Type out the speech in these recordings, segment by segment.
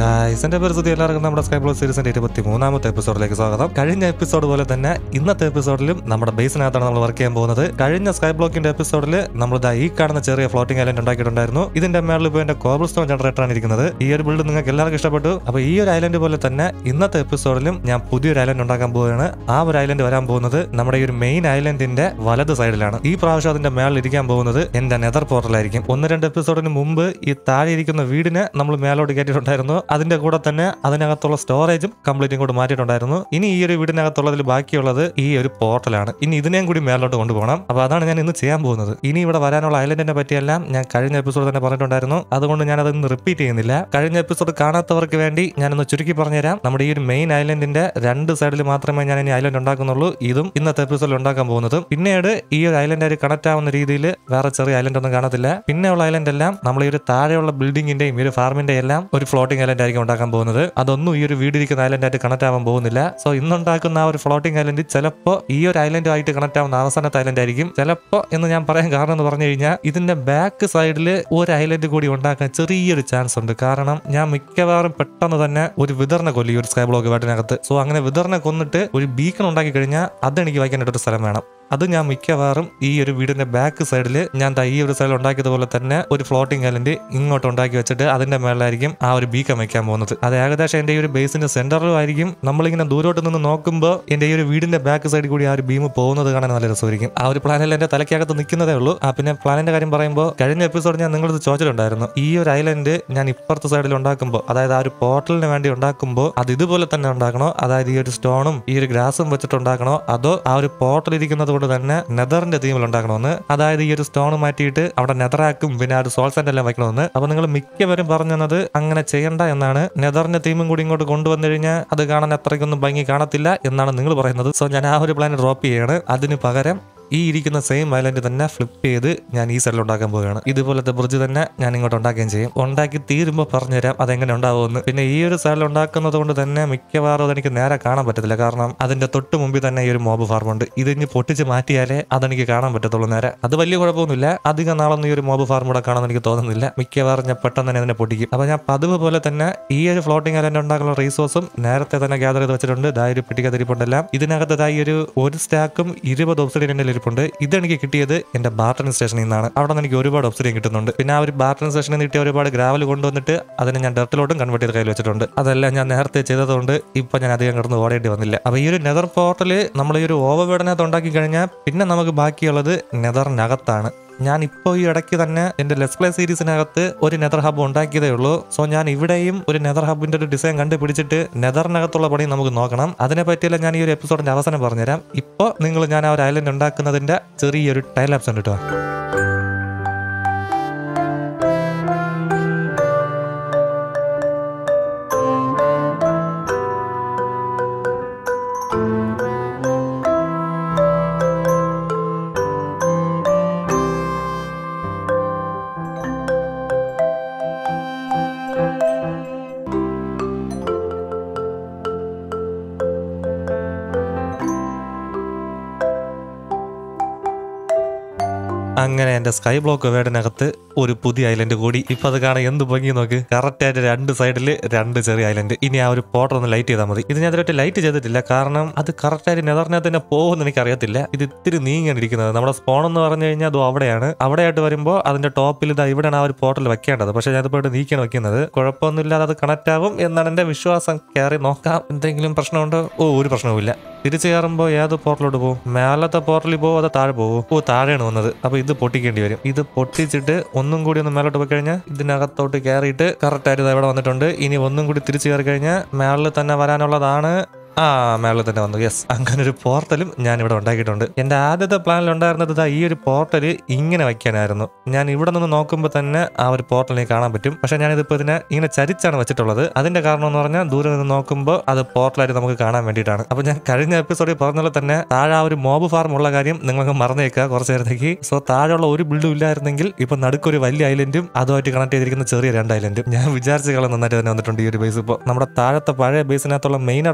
guys എന്റെ പേര് സുധി എല്ലാവർക്കും നമ്മുടെ സ്കൈ ബ്ലൂ സീരീസിന്റെ ഇരുപത്തി മൂന്നാമത്തെ എപ്പിസോഡിലേക്ക് സ്വാഗതം കഴിഞ്ഞ എപ്പിസോഡ് പോലെ തന്നെ ഇന്നത്തെ എപ്പിസോഡിലും നമ്മുടെ ബേസിനകത്താണ് നമ്മൾ വർക്ക് ചെയ്യാൻ പോകുന്നത് കഴിഞ്ഞ സ്കൈ ബ്ലോക്കിന്റെ എപ്പിസോഡിൽ നമ്മൾ ദാ ഈ കാണുന്ന ചെറിയ ഫ്ലോട്ടിംഗ് ഐലൻഡ് ഉണ്ടാക്കിയിട്ടുണ്ടായിരുന്നു ഇതിന്റെ മേളിൽ ഇപ്പോൾ എന്റെ കോബിൾ സ്റ്റോൺ ജനറേറ്റർ ആണ് ഇരിക്കുന്നത് ഈ ഒരു ബിൽഡ് നിങ്ങൾക്ക് എല്ലാവർക്കും ഇഷ്ടപ്പെട്ടു അപ്പൊ ഈ ഒരു ഐലൻഡ് പോലെ തന്നെ ഇന്നത്തെ എപ്പിസോഡിലും ഞാൻ പുതിയൊരു ഐലൻഡ് ഉണ്ടാക്കാൻ പോവുകയാണ് ആ ഒരു ഐലൻഡ് വരാൻ പോകുന്നത് നമ്മുടെ ഈ ഒരു മെയിൻ ഐലൻഡിന്റെ വലത് സൈഡിലാണ് ഈ പ്രാവശ്യം അതിന്റെ മേളിൽ ഇരിക്കാൻ പോകുന്നത് എന്റെ നെതർ പോർട്ടലായിരിക്കും ഒന്ന് രണ്ട് എപ്പിസോഡിന് മുമ്പ് ഈ താഴെ ഇരിക്കുന്ന വീടിനെ നമ്മൾ മേലോട്ട് കയറ്റിയിട്ടുണ്ടായിരുന്നു അതിന്റെ കൂടെ തന്നെ അതിനകത്തുള്ള സ്റ്റോറേജും കംപ്ലീറ്റും കൂടി മാറ്റിയിട്ടുണ്ടായിരുന്നു ഇനി ഈ ഒരു വീടിനകത്തുള്ളതിൽ ബാക്കിയുള്ളത് ഈ ഒരു പോർട്ടലാണ് ഇനി ഇതിനെയും കൂടി മേലോട്ട് കൊണ്ടുപോകണം അപ്പൊ അതാണ് ഞാൻ ഇന്ന് ചെയ്യാൻ പോകുന്നത് ഇനി ഇവിടെ വരാനുള്ള ഐലൻഡിനെ പറ്റിയെല്ലാം ഞാൻ കഴിഞ്ഞ എപ്പിസോഡ് തന്നെ പറഞ്ഞിട്ടുണ്ടായിരുന്നു അതുകൊണ്ട് ഞാൻ അതൊന്ന് റിപ്പീറ്റ് ചെയ്യുന്നില്ല കഴിഞ്ഞ എപ്പിസോഡ് കാണാത്തവർക്ക് വേണ്ടി ഞാനൊന്ന് ചുരുക്കി പറഞ്ഞുതരാം നമ്മുടെ ഈ ഒരു മെയിൻ ഐലൻഡിന്റെ രണ്ട് സൈഡിൽ മാത്രമേ ഞാൻ ഇനി ഐലൻഡ് ഉണ്ടാക്കുന്നുള്ളൂ ഇതും ഇന്നത്തെ എപ്പിസോഡിൽ ഉണ്ടാക്കാൻ പോകുന്നതും പിന്നീട് ഈ ഒരു ഐലൻഡ് ആയിട്ട് കണക്ട് ആവുന്ന രീതിയിൽ വേറെ ചെറിയ ഐലൻഡ് ഒന്നും കാണത്തില്ല പിന്നെയുള്ള ഐലൻഡ് എല്ലാം നമ്മൾ ഈ ഒരു താഴെയുള്ള ബിൽഡിങ്ങിന്റെയും ഈ ഒരു ഫാർമിന്റെ എല്ലാം ഒരു ഫ്ലോട്ടിംഗ് ഐലൻഡ് ആയിരിക്കും ഉണ്ടാക്കാൻ പോകുന്നത് അതൊന്നും ഈ ഒരു വീടിരിക്കുന്ന ഐലൻഡ് ആയിട്ട് കണക്ട് ആവാൻ പോകുന്നില്ല സോ ഇന്നുണ്ടാക്കുന്ന ആ ഒരു ഫ്ലോട്ടിംഗ് ഐലൻഡ് ചിലപ്പോൾ ഈ ഒരു ഐലൻഡ് ആയിട്ട് കണക്ട് ആവുന്ന അവസാനത്തെ ഐലൻഡ് ആയിരിക്കും ചിലപ്പോൾ എന്ന് ഞാൻ പറയാൻ കാരണം എന്ന് പറഞ്ഞു കഴിഞ്ഞാൽ ഇതിന്റെ ബാക്ക് സൈഡിൽ ഒരു ഐലൻഡ് കൂടി ഉണ്ടാക്കാൻ ചെറിയൊരു ചാൻസ് ഉണ്ട് കാരണം ഞാൻ മിക്കവാറും പെട്ടെന്ന് തന്നെ ഒരു വിതറിനെ കൊല്ലി ഈ ഒരു സ്കൈ ബ്ലോക്ക് വീട്ടിനകത്ത് സോ അങ്ങനെ വിതറിനെ കൊന്നിട്ട് ഒരു ബീക്കൺ ഉണ്ടാക്കി കഴിഞ്ഞാൽ അതെനിക്ക് വായിക്കാനായിട്ട് ഒരു സ്ഥലം വേണം അത് ഞാൻ മിക്കവാറും ഈ ഒരു വീടിന്റെ ബാക്ക് സൈഡിൽ ഞാൻ ദാ ഈ ഒരു സൈഡിൽ ഉണ്ടാക്കിയതുപോലെ തന്നെ ഒരു ഫ്ലോട്ടിംഗ് ഐലൻഡ് ഇങ്ങോട്ട് ഉണ്ടാക്കി വെച്ചിട്ട് അതിന്റെ മേളിലായിരിക്കും ആ ഒരു ബീക്കം വെക്കാൻ പോകുന്നത് അത് ഏകദേശം എന്റെ ഈ ഒരു ബേസിന്റെ സെന്ററിലും ആയിരിക്കും നമ്മളിങ്ങനെ ദൂരോട്ട് നിന്ന് നോക്കുമ്പോൾ എന്റെ ഈ ഒരു വീടിന്റെ ബാക്ക് സൈഡിൽ കൂടി ആ ഒരു ബീം പോകുന്നത് കാണാൻ നല്ല രസമായിരിക്കും ആ ഒരു പ്ലാനിൽ എന്റെ തലയ്ക്കകത്ത് നിൽക്കുന്നതേ ഉള്ളൂ ആ പിന്നെ പ്ലാനിന്റെ കാര്യം പറയുമ്പോൾ കഴിഞ്ഞ എപ്പിസോഡ് ഞാൻ നിങ്ങളത് ചോദിച്ചിട്ടുണ്ടായിരുന്നു ഈ ഒരു ഐലൻഡ് ഞാൻ ഇപ്പുറത്തെ സൈഡിൽ ഉണ്ടാക്കുമ്പോൾ അതായത് ആ ഒരു പോർട്ടലിന് വേണ്ടി ഉണ്ടാക്കുമ്പോൾ അത് ഇതുപോലെ തന്നെ ഉണ്ടാക്കണോ അതായത് ഈ ഒരു സ്റ്റോണും ഈ ഒരു ഗ്രാസും വെച്ചിട്ട് ഉണ്ടാക്കണോ അതോ ആ ഒരു പോർട്ടൽ ഇരിക്കുന്നത് കൊണ്ട് തന്നെ നെതറിന്റെ തീമിൽ ഉണ്ടാക്കണമെന്ന് അതായത് ഈ ഒരു സ്റ്റോൺ മാറ്റിയിട്ട് അവിടെ നെതറാക്കും പിന്നെ ആ ഒരു സോൾ സെന്റ് എല്ലാം വെക്കണമെന്ന് അപ്പൊ നിങ്ങൾ മിക്കവരും പറഞ്ഞു തന്നത് അങ്ങനെ ചെയ്യണ്ട എന്നാണ് നെതറിന്റെ തീമും കൂടി ഇങ്ങോട്ട് കൊണ്ടുവന്നു കഴിഞ്ഞാൽ അത് കാണാൻ അത്രയ്ക്കൊന്നും ഭംഗി കാണത്തില്ല എന്നാണ് നിങ്ങൾ പറയുന്നത് സോ ഞാൻ ആ ഒരു പ്ലാൻ ഡ്രോപ്പ് ചെയ്യാണ് അതിന് പകരം ഈ ഇരിക്കുന്ന സെയിം ഐലൻഡ് തന്നെ ഫ്ലിപ്പ് ചെയ്ത് ഞാൻ ഈ സൈഡിൽ ഉണ്ടാക്കാൻ പോവുകയാണ് ഇതുപോലത്തെ ബ്രിഡ്ജ് തന്നെ ഞാൻ ഇങ്ങോട്ട് ഉണ്ടാക്കുകയും ചെയ്യും ഉണ്ടാക്കി തീരുമ്പോൾ പറഞ്ഞുതരാം അതെങ്ങനെ ഉണ്ടാവുമെന്ന് പിന്നെ ഈ ഒരു സൈഡിൽ ഉണ്ടാക്കുന്നത് കൊണ്ട് തന്നെ മിക്കവാറും അതെനിക്ക് നേരെ കാണാൻ പറ്റത്തില്ല കാരണം അതിന്റെ തൊട്ട് മുമ്പിൽ തന്നെ ഈ ഒരു മോബ് ഫാർം ഉണ്ട് ഇത് ഇനി പൊട്ടിച്ച് മാറ്റിയാലേ അതെനിക്ക് കാണാൻ പറ്റത്തുള്ളൂ നേരെ അത് വലിയ കുഴപ്പമൊന്നുമില്ല അധികം നാളൊന്നും ഈ ഒരു മോബ് ഫാർം കൂടെ കാണാൻ എനിക്ക് തോന്നുന്നില്ല മിക്കവാറും ഞാൻ പെട്ടെന്ന് തന്നെ അതിനെ പൊട്ടിക്കും അപ്പൊ ഞാൻ പതിവ് പോലെ തന്നെ ഈ ഒരു ഫ്ലോട്ടിംഗ് ഐലൻഡ് ഉണ്ടാക്കുന്ന റീസോഴ്സും നേരത്തെ തന്നെ ഗ്യാദർ ചെയ്ത് വെച്ചിട്ടുണ്ട് ദാ ഒരു പിടിക്കാതിരിപ്പുണ്ടെല്ലാം ഇതിനകത്ത് ദാ ഈ ഒരു ഒരു സ്റ്റാക്കും ഇരുപത് ഒബ്സിഡിയൻ എൻ്റെ ഇരിപ്പുണ്ട് ഇതെനിക്ക് കിട്ടിയത് എന്റെ ബാർട്ടൺ സ്റ്റേഷനിൽ നിന്നാണ് അവിടെ നിന്ന് എനിക്ക് ഒരുപാട് ഒബ്സിഡിയൻ കിട്ടുന്നുണ്ട് പിന്നെ ആ ഒരു ബാർട്ടൺ സ്റ്റേഷനിൽ നിന്ന് കിട്ടിയ ഒരുപാട് ഗ്രാവൽ കൊണ്ടുവന്നിട്ട് അതിനെ ഞാൻ ഡെർട്ടിലോട്ടും കൺവേർട്ട് ചെയ്ത് കയ്യിൽ വെച്ചിട്ടുണ്ട് അതെല്ലാം ഞാൻ നേരത്തെ ചെയ്തതുകൊണ്ട് ഇപ്പൊ ഞാൻ അധികം കിടന്ന് ഓടേണ്ടി വന്നില്ല അപ്പൊ ഈ ഒരു നെതർ പോർട്ടല് നമ്മൾ ഈ ഒരു ഓവർവേഡിനകത്ത് ഉണ്ടാക്കി കഴിഞ്ഞാൽ പിന്നെ നമുക്ക് ബാക്കിയുള്ളത് നെതറിനകത്താണ് ഞാൻ ഇപ്പോൾ ഈ ഇടയ്ക്ക് തന്നെ എന്റെ ലെസ് പ്ലേ സീരീസിനകത്ത് ഒരു നെതർ ഹബ് ഉണ്ടാക്കിയതേ ഉള്ളൂ സോ ഞാൻ ഇവിടെയും ഒരു നെതർ ഹബിന്റെ ഒരു ഡിസൈൻ കണ്ടുപിടിച്ചിട്ട് നെതറിനകത്തുള്ള പണി നമുക്ക് നോക്കണം അതിനെ പറ്റിയല്ല ഞാൻ ഈ ഒരു എപ്പിസോഡിന്റെ അവസാനം പറഞ്ഞുതരാം ഇപ്പോൾ നിങ്ങൾ ഞാൻ ആ ഒരു ഐലൻഡ് ഉണ്ടാക്കുന്നതിന്റെ ചെറിയൊരു ടൈലാപ്സ് ഉണ്ട് കേട്ടോ അങ്ങനെ എന്റെ സ്കൈ ബ്ലോക്ക് വേർഡിനകത്ത് ഒരു പുതിയ ഐലൻഡ് കൂടി ഇപ്പൊ അത് കാണാൻ എന്ത് ഭംഗി നോക്ക് കറക്റ്റ് ആയിട്ട് രണ്ട് സൈഡിൽ രണ്ട് ചെറിയ ഐലൻഡ് ഇനി ആ ഒരു പോർട്ടർ ഒന്ന് ലൈറ്റ് ചെയ്താൽ മതി ഇത് ഞാൻ അതിലോട്ട് ലൈറ്റ് ചെയ്തിട്ടില്ല കാരണം അത് കറക്റ്റ് ആയിട്ട് നെതറിനകത്ത് തന്നെ പോകുമെന്ന് എനിക്ക് അറിയത്തില്ല ഇത് ഇത്തിരി നീങ്ങിയാണ് ഇരിക്കുന്നത് നമ്മുടെ സ്പോൺ എന്ന് പറഞ്ഞു കഴിഞ്ഞാൽ അതും അവിടെയാണ് അവിടെയായിട്ട് വരുമ്പോൾ അതിന്റെ ടോപ്പിൽ ഇതാ ഇവിടെയാണ് ആ ഒരു പോർട്ടൽ വെക്കേണ്ടത് പക്ഷെ ഞാൻ ഇപ്പോൾ നീക്കിയാണ് വെക്കുന്നത് കുഴപ്പമൊന്നുമില്ലാതെ അത് കണക്ട് ആവും എന്നാണ് എന്റെ വിശ്വാസം കയറി നോക്കാം എന്തെങ്കിലും പ്രശ്നമുണ്ടോ ഓ ഒരു പ്രശ്നവുമില്ല തിരിച്ചു കയറുമ്പോൾ ഏത് പോർട്ടലോട്ട് പോകും മേലത്തെ പോർട്ടലിൽ പോകും അതോ താഴെ പോകും ഓ താഴെയാണ് വന്നത് അപ്പൊ ഇത് പൊട്ടിക്കേണ്ടി വരും ഇത് പൊട്ടിച്ചിട്ട് ഒന്നും കൂടി ഒന്ന് മേലോട്ട് പോയി കഴിഞ്ഞാൽ ഇതിനകത്തോട്ട് കയറിയിട്ട് കറക്റ്റ് ആയിട്ട് ഇവിടെ വന്നിട്ടുണ്ട് ഇനി ഒന്നും കൂടി തിരിച്ചു കയറി കഴിഞ്ഞാൽ മേളിൽ തന്നെ വരാനുള്ളതാണ് ആ മേളിൽ തന്നെ വന്നു യെസ് അങ്ങനെ ഒരു പോർട്ടലും ഞാൻ ഇവിടെ ഉണ്ടാക്കിയിട്ടുണ്ട് എന്റെ ആദ്യത്തെ പ്ലാനിൽ ഉണ്ടായിരുന്നത് ഇതാ ഈ ഒരു പോർട്ടൽ ഇങ്ങനെ വയ്ക്കാനായിരുന്നു ഞാൻ ഇവിടെ നിന്ന് നോക്കുമ്പോൾ തന്നെ ആ ഒരു പോർട്ടൽ എനിക്ക് കാണാൻ പറ്റും പക്ഷെ ഞാനിതിപ്പോൾ ഇതിനെ ഇങ്ങനെ ചരിച്ചാണ് വെച്ചിട്ടുള്ളത് അതിന്റെ കാരണം എന്ന് പറഞ്ഞാൽ ദൂരെ നിന്ന് നോക്കുമ്പോൾ അത് പോർട്ടലായിട്ട് നമുക്ക് കാണാൻ വേണ്ടിയിട്ടാണ് അപ്പൊ ഞാൻ കഴിഞ്ഞ എപ്പിസോഡിൽ പറഞ്ഞ പോലെ തന്നെ താഴെ ആ ഒരു മോബ് ഫാർം ഉള്ള കാര്യം നിങ്ങൾക്ക് മറന്നേക്കുക കുറച്ച് നേരത്തേക്ക് സോ താഴെയുള്ള ഒരു ബിൽഡും ഇല്ലായിരുന്നെങ്കിൽ ഇപ്പൊ നടുക്കൊരു വലിയ ഐലൻഡും അതുമായിട്ട് കണക്ട് ചെയ്തിരിക്കുന്ന ചെറിയ രണ്ട് ഐലൻഡും ഞാൻ വിചാരിച്ച കളി നന്നായിട്ട് തന്നെ വന്നിട്ടുണ്ട് ഈ ഒരു ബേസ് ഇപ്പോൾ നമ്മുടെ താഴത്തെ പഴയ ബേസിനകത്തുള്ള മെയിൻ ആയിട്ടുള്ള കുറച്ച്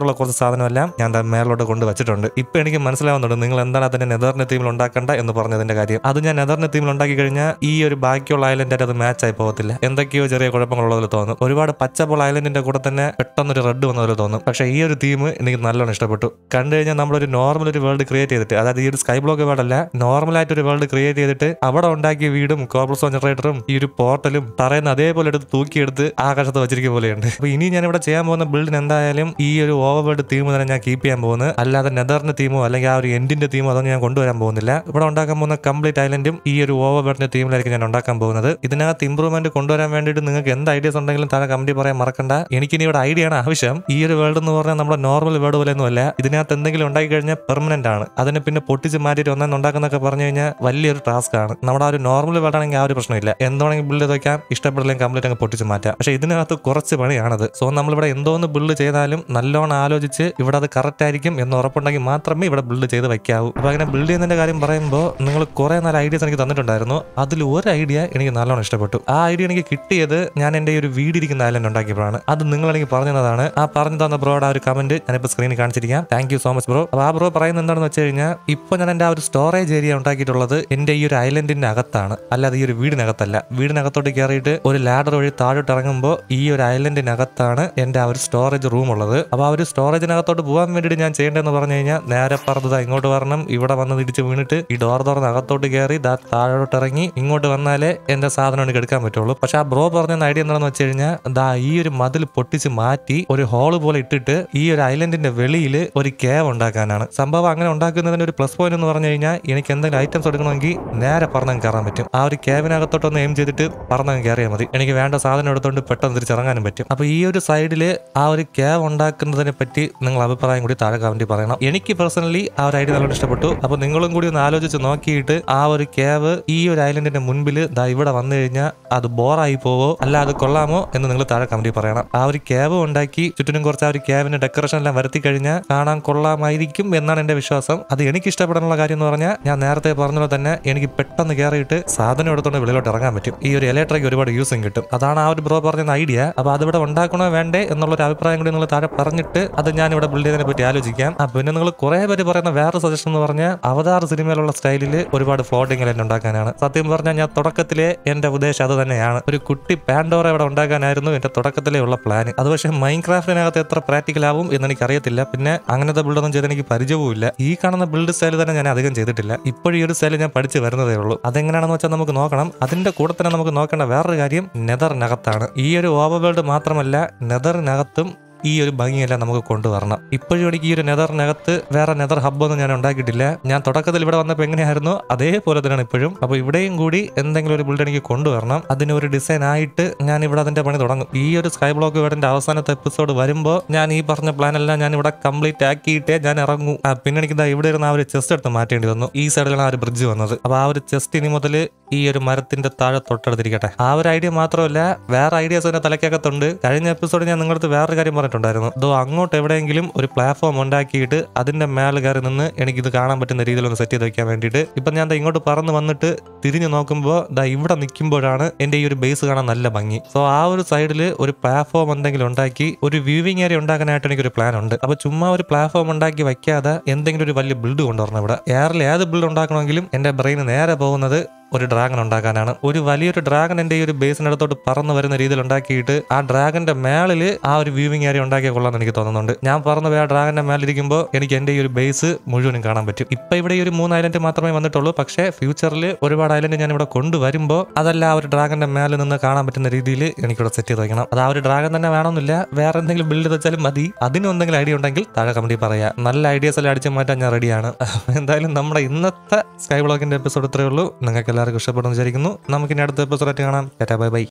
സാധനമെല്ലാം ഞാൻ ദാ മേലോട്ട് കൊണ്ട് വെച്ചിട്ടുണ്ട് ഇപ്പൊ എനിക്ക് മനസ്സിലാവുന്നുണ്ട് നിങ്ങൾ എന്താണ് അതിന്റെ നെതറിന്റെ തീമിൽ ഉണ്ടാക്കേണ്ട എന്ന് പറഞ്ഞതിന്റെ കാര്യം അത് ഞാൻ നെതറിന്റെ തീമിൽ ഉണ്ടാക്കി കഴിഞ്ഞാൽ ഈ ഒരു ബാക്കിയുള്ള ഐലൻഡ് അത് മാച്ച് ആയി പോകത്തില്ല എന്തൊക്കെയോ ചെറിയ കുഴപ്പങ്ങളുള്ളതിൽ തോന്നും ഒരുപാട് പച്ചപ്പോൾ ഐലൻഡിന്റെ കൂടെ തന്നെ പെട്ടെന്നൊരു റെഡ് വന്നതിൽ തോന്നും പക്ഷേ ഈ ഒരു തീം എനിക്ക് നല്ലോണം ഇഷ്ടപ്പെട്ടു കണ്ടു കഴിഞ്ഞാൽ നമ്മളൊരു നോർമൽ ഒരു വേൾഡ് ക്രിയേറ്റ് ചെയ്തിട്ട് അതായത് ഈ ഒരു സ്കൈ ബ്ലോക്ക് വേൾഡ് അല്ല നോർമൽ ആയിട്ട് ഒരു വേൾഡ് ക്രിയേറ്റ് ചെയ്തിട്ട് അവിടെ ഉണ്ടാക്കിയ വീടും കോബ്ലസ്റ്റോൺ ജനറേറ്ററും ഈ ഒരു പോർട്ടലും പറയുന്ന അതേപോലെ എടുത്ത് തൂക്കിയെടുത്ത് ആകാശത്ത് വെച്ചിരിക്കുന്ന പോലെയുണ്ട് അപ്പൊ ഇനി ഞാൻ ഇവിടെ ചെയ്യാൻ പോകുന്ന ബിൽഡിന് എന്തായാലും ഈ ഒരു ഓവർ വേൾഡ് തീം തന്നെ ഞാൻ കീപ്പ് ചെയ്യാൻ പോകുന്നത് അല്ലാതെ നെതറിന്റെ തീമോ അല്ലെങ്കിൽ ആ ഒരു എൻഡിന്റെ തീമോ അതൊന്നും ഞാൻ കൊണ്ടുവരാൻ പോകുന്നില്ല ഇവിടെ ഉണ്ടാക്കാൻ പോകുന്ന കംപ്ലീറ്റ് ഐലൻഡും ഈ ഒരു ഓവർ വേൾഡിന്റെ തീമിലായിരിക്കും ഞാൻ ഉണ്ടാക്കാൻ പോകുന്നത് ഇതിനകത്ത് ഇംപ്രൂവ്മെന്റ് കൊണ്ടുവരാൻ വേണ്ടിയിട്ട് നിങ്ങൾക്ക് എന്ത് ഐഡിയസ് ഉണ്ടെങ്കിലും താഴെ കമന്റ് പറയാൻ മറക്കണ്ട എനിക്കിനി ഇവിടെ ഐഡിയ ആണ് ആവശ്യം ഈ ഒരു വേൾഡ് എന്ന് പറഞ്ഞാൽ നമ്മുടെ നോർമൽ വേൾഡ് പോലെ ഒന്നുമല്ല ഇതിനകത്ത് എന്തെങ്കിലും ഉണ്ടാക്കി കഴിഞ്ഞാൽ പെർമനന്റ് ആണ് അതിനെ പിന്നെ പൊട്ടിച്ച് മാറ്റിയിട്ട് ഒന്നും ഉണ്ടാക്കുന്നൊക്കെ പറഞ്ഞു കഴിഞ്ഞാൽ വലിയൊരു ടാസ്ക് ആണ് നമ്മുടെ ആ ഒരു നോർമൽ വേൾഡ് ആണെങ്കിൽ ആ ഒരു പ്രശ്നമില്ല എന്താണെങ്കിൽ ബിൽഡ് ചെയ്ത് വെക്കാം ഇഷ്ടപ്പെടില്ലെങ്കിൽ കംപ്ലീറ്റ് അങ്ങ് പൊട്ടിച്ച് മാറ്റാം പക്ഷേ ഇതിനകത്ത് കുറച്ച് പണിയാണത് സോ നമ്മളിവിടെ എന്തോന്ന് ബിൽഡ് ചെയ്താലും നല്ലോണം ആലോചിച്ച് ഇവിടെ അത് കറക്റ്റ് ആയിരിക്കും എന്ന് ഉറപ്പുണ്ടെങ്കിൽ മാത്രമേ ഇവിടെ ബിൽഡ് ചെയ്ത് വെക്കാവൂ അപ്പൊ അങ്ങനെ ബിൽഡ് ചെയ്യുന്നതിന്റെ കാര്യം പറയുമ്പോൾ നിങ്ങൾ കുറെ നല്ല ഐഡിയസ് എനിക്ക് തന്നിട്ടുണ്ടായിരുന്നു അതിൽ ഒരു ഐഡിയ എനിക്ക് നല്ലോണം ഇഷ്ടപ്പെട്ടു ആ ഐഡിയ എനിക്ക് കിട്ടിയത് ഞാൻ എന്റെ ഈ ഒരു വീടിരിക്കുന്ന ഐലൻഡ് ഉണ്ടാക്കിയപ്പോഴാണ് അത് നിങ്ങൾ എനിക്ക് പറഞ്ഞു തന്നതാണ് ആ പറഞ്ഞു തന്ന ബ്രോയുടെ ആ ഒരു കമന്റ് ഞാനിപ്പോൾ സ്ക്രീനിൽ കാണിച്ചിരിക്കാം thank you so much bro അപ്പോൾ ആ ബ്രോ പറയുന്നത് എന്താണെന്ന് വെച്ച് കഴിഞ്ഞാൽ ഇപ്പോൾ ഞാൻ എൻ്റെ ആ ഒരു സ്റ്റോറേജ് ഏരിയ ഉണ്ടാക്കിയിട്ടുള്ളത് എൻ്റെ ഈ ഒരു ഐലൻഡിന്റെ അകത്താണ് അല്ലാതെ ഈ ഒരു വീടിനകത്തല്ല വീടിനകത്തോട്ട് കയറിയിട്ട് ഒരു ലാഡർ വഴി താഴോട്ട് ഇറങ്ങുമ്പോൾ ഈ ഒരു ഐലൻഡിനകത്താണ് എൻ്റെ ആ ഒരു സ്റ്റോറേജ് റൂം ഉള്ളത് അപ്പോൾ ആ ഒരു സ്റ്റോറേജിനകത്തോട്ട് പോകാൻ വേണ്ടിയിട്ട് ഞാൻ ചെയ്യേണ്ടതെന്ന് പറഞ്ഞു കഴിഞ്ഞാൽ നേരെ പറഞ്ഞത് ഇങ്ങോട്ട് വരണം ഇവിടെ വന്ന് ഇടിച്ച് വീണിട്ട് ഈ ഡോർ തുറന്ന് അകത്തോട്ട് കയറി ദാ താഴോട്ട് ഇറങ്ങി ഇങ്ങോട്ട് വന്നാലേ എൻ്റെ സാധനം എനിക്ക് എടുക്കാൻ പറ്റുള്ളൂ പക്ഷെ ആ ബ്രോ പറഞ്ഞ ഐഡിയ എന്താണെന്ന് വെച്ച് കഴിഞ്ഞാൽ ദാ ഈ ഒരു മതിൽ പൊട്ടിച്ച് മാറ്റി ഒരു ഹോള് പോലെ ഇട്ടിട്ട് ഈ ഒരു ഐലൻഡിന്റെ വെളിയിൽ ഒരു കേവ് ഉണ്ടാക്കാനാണ് സംഭവം അങ്ങനെ ഉണ്ടാക്കുന്നതിന്റെ ഒരു പ്ലസ് പോയിന്റ് എന്ന് പറഞ്ഞു കഴിഞ്ഞാൽ എനിക്ക് എന്തെങ്കിലും ഐറ്റംസ് എടുക്കണമെങ്കിൽ നേരെ പറഞ്ഞങ്ങ് കയറാൻ പറ്റും ആ ഒരു കേവിനകത്തോട്ടൊന്ന് എയിം ചെയ്തിട്ട് പറഞ്ഞങ്ങ് കയറിയാൽ മതി എനിക്ക് വേണ്ട സാധനം എടുത്തുകൊണ്ട് പെട്ടെന്ന് തിരിച്ചിറങ്ങാനും പറ്റും അപ്പൊ ഈ ഒരു സൈഡിൽ ആ ഒരു കേവ് ഉണ്ടാക്കുന്നതിനെ പറ്റി നിങ്ങൾ അഭിപ്രായം കൂടി താഴെ കമന്റിൽ പറയണം എനിക്ക് പേഴ്സണലി ആ ഒരു ഐഡിയ നല്ലോണം ഇഷ്ടപ്പെട്ടു അപ്പൊ നിങ്ങളും കൂടി ഒന്ന് ആലോചിച്ച് നോക്കിയിട്ട് ആ ഒരു കേവ് ഈ ഒരു ഐലൻഡിന്റെ മുൻപിൽ ദാ ഇവിടെ വന്നു കഴിഞ്ഞാൽ അത് ബോറായി പോവോ അല്ല അത് കൊള്ളാമോ എന്ന് നിങ്ങൾ താഴെ കമന്റിൽ പറയണം ആ ഒരു കേവ് ഉണ്ടാക്കി ചുറ്റിനും കുറച്ച് ആ ഒരു കേവിന്റെ ഡെക്കറേഷൻ എല്ലാം വരുത്തി കഴിഞ്ഞാൽ കാണാൻ കൊള്ളാമായിരിക്കും എന്നാണ് എന്റെ വിശ്വാസം അത് എനിക്ക് ഇഷ്ടപ്പെടാനുള്ള കാര്യം എന്ന് പറഞ്ഞാൽ ഞാൻ നേരത്തെ പറഞ്ഞ തന്നെ എനിക്ക് പെട്ടെന്ന് കയറിയിട്ട് സാധനം എടുത്തുകൊണ്ട് വെളിയിലോട്ട് ഇറങ്ങാൻ പറ്റും ഈ ഒരു ഇലക്ട്രിക് ഒരുപാട് യൂസും കിട്ടും അതാണ് ആ ഒരു ബ്രോ പറഞ്ഞ ഐഡിയ അപ്പൊ അതിവിടെ ഉണ്ടാക്കണോ വേണ്ടേ എന്നുള്ള ഒരു അഭിപ്രായം കൂടി നിങ്ങൾ താഴെ പറഞ്ഞിട്ട് അത് ഞാൻ ഇവിടെ ബിൽഡ് ചെയ്തതിനെ പറ്റി ആലോചിക്കാം ആ പിന്നെ നിങ്ങൾ കുറെ പേര് പറയുന്ന വേറെ സജഷൻ എന്ന് പറഞ്ഞാൽ അവതാർ സിനിമയിലുള്ള സ്റ്റൈലിൽ ഒരുപാട് ഫ്ലോട്ടിംഗ് ലൈൻ ഉണ്ടാക്കാനാണ് സത്യം പറഞ്ഞാൽ ഞാൻ തുടക്കത്തിലെ എന്റെ ഉദ്ദേശം അത് തന്നെയാണ് ഒരു കുട്ടി പാൻഡോറ ഇവിടെ ഉണ്ടാക്കാനായിരുന്നു എന്റെ തുടക്കത്തിലേ ഉള്ള പ്ലാൻ അത് പക്ഷേ മൈൻ ക്രാഫ്റ്റിനകത്ത് എത്ര പ്രാക്ടിക്കൽ ആവും എന്ന് എനിക്ക് അറിയത്തില്ല പിന്നെ അങ്ങനത്തെ ബിൽഡൊന്നും ചെയ്ത് എനിക്ക് പരിചയവുമില്ല ഈ കാണുന്ന ബിൽഡ് സ്റ്റൈൽ തന്നെ ഞാൻ അധികം ചെയ്തിട്ടില്ല ഇപ്പോഴും ഈ ഒരു സ്റ്റൈൽ ഞാൻ പഠിച്ചു വരുന്നതേ ഉള്ളൂ അതെങ്ങനെയാണെന്ന് വെച്ചാൽ നമുക്ക് നോക്കണം അതിന്റെ കൂടെ തന്നെ നമുക്ക് നോക്കേണ്ട വേറൊരു കാര്യം നെതറിനകത്താണ് ഈ ഒരു ഓവർ വേൾഡ് മാത്രമല്ല നെതറിനകത്തും ഈ ഒരു ഭംഗിയെല്ലാം നമുക്ക് കൊണ്ടുവരണം ഇപ്പോഴും എനിക്ക് ഈ ഒരു നെതറിനകത്ത് വേറെ നെതർ ഹബ്ബൊന്നും ഞാൻ ഉണ്ടാക്കിയിട്ടില്ല ഞാൻ തുടക്കത്തിൽ ഇവിടെ വന്നപ്പോൾ എങ്ങനെയായിരുന്നു അതേപോലെ തന്നെയാണ് ഇപ്പോഴും അപ്പോൾ ഇവിടെയും കൂടി എന്തെങ്കിലും ഒരു ബിൽഡ് എനിക്ക് കൊണ്ടുവരണം അതിന് ഒരു ഡിസൈൻ ആയിട്ട് ഞാൻ ഇവിടെ അതിന്റെ പണി തുടങ്ങും ഈ ഒരു സ്കൈ ബ്ലോക്ക് വീടിന്റെ അവസാനത്തെ എപ്പിസോഡ് വരുമ്പോൾ ഞാൻ ഈ പറഞ്ഞ പ്ലാൻ എല്ലാം ഞാൻ ഇവിടെ കംപ്ലീറ്റ് ആക്കിയിട്ടേ ഞാൻ ഇറങ്ങും ആ, പിന്നെ എനിക്ക് ദാ ഇവിടെ ഇരുന്ന് ആ ഒരു ചെസ്റ്റ് എടുത്ത് മാറ്റേണ്ടി വന്നു ഈ സൈഡിലാണ് ആ ഒരു ബ്രിഡ്ജ് വന്നത് അപ്പോൾ ആ ഒരു ചെസ്റ്റ് ഇനി മുതൽ ഈ ഒരു മരത്തിന്റെ താഴെ തൊട്ടടുത്തിരിക്കട്ടെ ആ ഒരു ഐഡിയ മാത്രമല്ല വേറെ ഐഡിയാസ് എന്റെ തലക്കകത്തുണ്ട് കഴിഞ്ഞ എപ്പിസോഡ് ഞാൻ നിങ്ങളുടെ അടുത്ത് വേറൊരു കാര്യം പറഞ്ഞിട്ടുണ്ടായിരുന്നു അതോ അങ്ങോട്ട് എവിടെയെങ്കിലും ഒരു പ്ലാറ്റ്ഫോം ഉണ്ടാക്കിയിട്ട് അതിന്റെ മേലെ കയറി നിന്ന് എനിക്കിത് കാണാൻ പറ്റുന്ന രീതിയിൽ ഒന്ന് സെറ്റ് ചെയ്ത് വെക്കാൻ വേണ്ടിയിട്ട് ഇപ്പം ഞാൻ ദാ ഇങ്ങോട്ട് പറന്ന് വന്നിട്ട് തിരിഞ്ഞു നോക്കുമ്പോൾ ദാ ഇവിടെ നിൽക്കുമ്പോഴാണ് എന്റെ ഈ ഒരു ബേസ് കാണാൻ നല്ല ഭംഗി സോ ആ ഒരു സൈഡിൽ ഒരു പ്ലാറ്റ്ഫോം എന്തെങ്കിലും ഉണ്ടാക്കി ഒരു വ്യൂവിംഗ് ഏരിയ ഉണ്ടാക്കാനായിട്ട് എനിക്കൊരു പ്ലാൻ ഉണ്ട് അപ്പൊ ചുമ്മാ ഒരു പ്ലാറ്റ്ഫോം ഉണ്ടാക്കി വെക്കാതെ എന്തെങ്കിലും ഒരു വലിയ ബിൽഡ് കൊണ്ടുവരണം ഇവിടെ എയറിൽ ഏത് ബിൽഡ് ഉണ്ടാക്കണമെങ്കിലും എന്റെ ബ്രെയിൻ നേരെ പോകുന്നത് ഒരു ഡ്രാഗൺ ഉണ്ടാക്കാനാണ് ഒരു വലിയൊരു ഡ്രാഗൺ എന്റെ ഈ ഒരു ബേസിനടുത്തോട്ട് പറന്നു വരുന്ന രീതിയിൽ ഉണ്ടാക്കിയിട്ട് ആ ഡ്രാഗന്റെ മേളിൽ ആ ഒരു വ്യൂവിംഗ് ഏരിയ ഉണ്ടാക്കിയ കൊള്ളാന്ന് എനിക്ക് തോന്നുന്നുണ്ട് ഞാൻ പറന്നു പോയി ആ ഡ്രാഗന്റെ മേലിരിക്കുമ്പോൾ എനിക്ക് എന്റെ ഈ ഒരു ബേസ് മുഴുവനും കാണാൻ പറ്റും ഇപ്പൊ ഇവിടെ ഈ ഒരു മൂന്ന് ഐലൻഡ് മാത്രമേ വന്നിട്ടുള്ളൂ പക്ഷേ ഫ്യൂച്ചറിൽ ഒരുപാട് ഐലൻഡ് ഞാൻ ഇവിടെ കൊണ്ടുവരുമ്പോൾ അതല്ല ആ ഒരു ഡ്രാഗന്റെ മേലിൽ നിന്ന് കാണാൻ പറ്റുന്ന രീതിയിൽ എനിക്കിവിടെ സെറ്റ് ചെയ്ത് വയ്ക്കണം അത് ആ ഒരു ഡ്രാഗൺ തന്നെ വേണമെന്നില്ല വേറെ എന്തെങ്കിലും ബിൽഡ് വെച്ചാലും മതി അതിനും എന്തെങ്കിലും ഐഡിയ ഉണ്ടെങ്കിൽ താഴെ കമന്റിൽ പറയാം നല്ല ഐഡിയാസ് എല്ലാം അടിച്ചു മാറ്റാൻ ഞാൻ റെഡിയാണ് എന്തായാലും നമ്മുടെ ഇന്നത്തെ സ്കൈ ബ്ലോക്കിന്റെ എപ്പിസോഡ് ഇത്രയേ ഉള്ളൂ നിങ്ങൾക്ക് എല്ലാവർക്കും ഇഷ്ടപ്പെടുന്നു വിചാരിക്കുന്നു നമുക്കിനി അടുത്ത എപ്പിസോഡായിട്ട് കാണാം ടാറ്റാ ബൈ ബൈ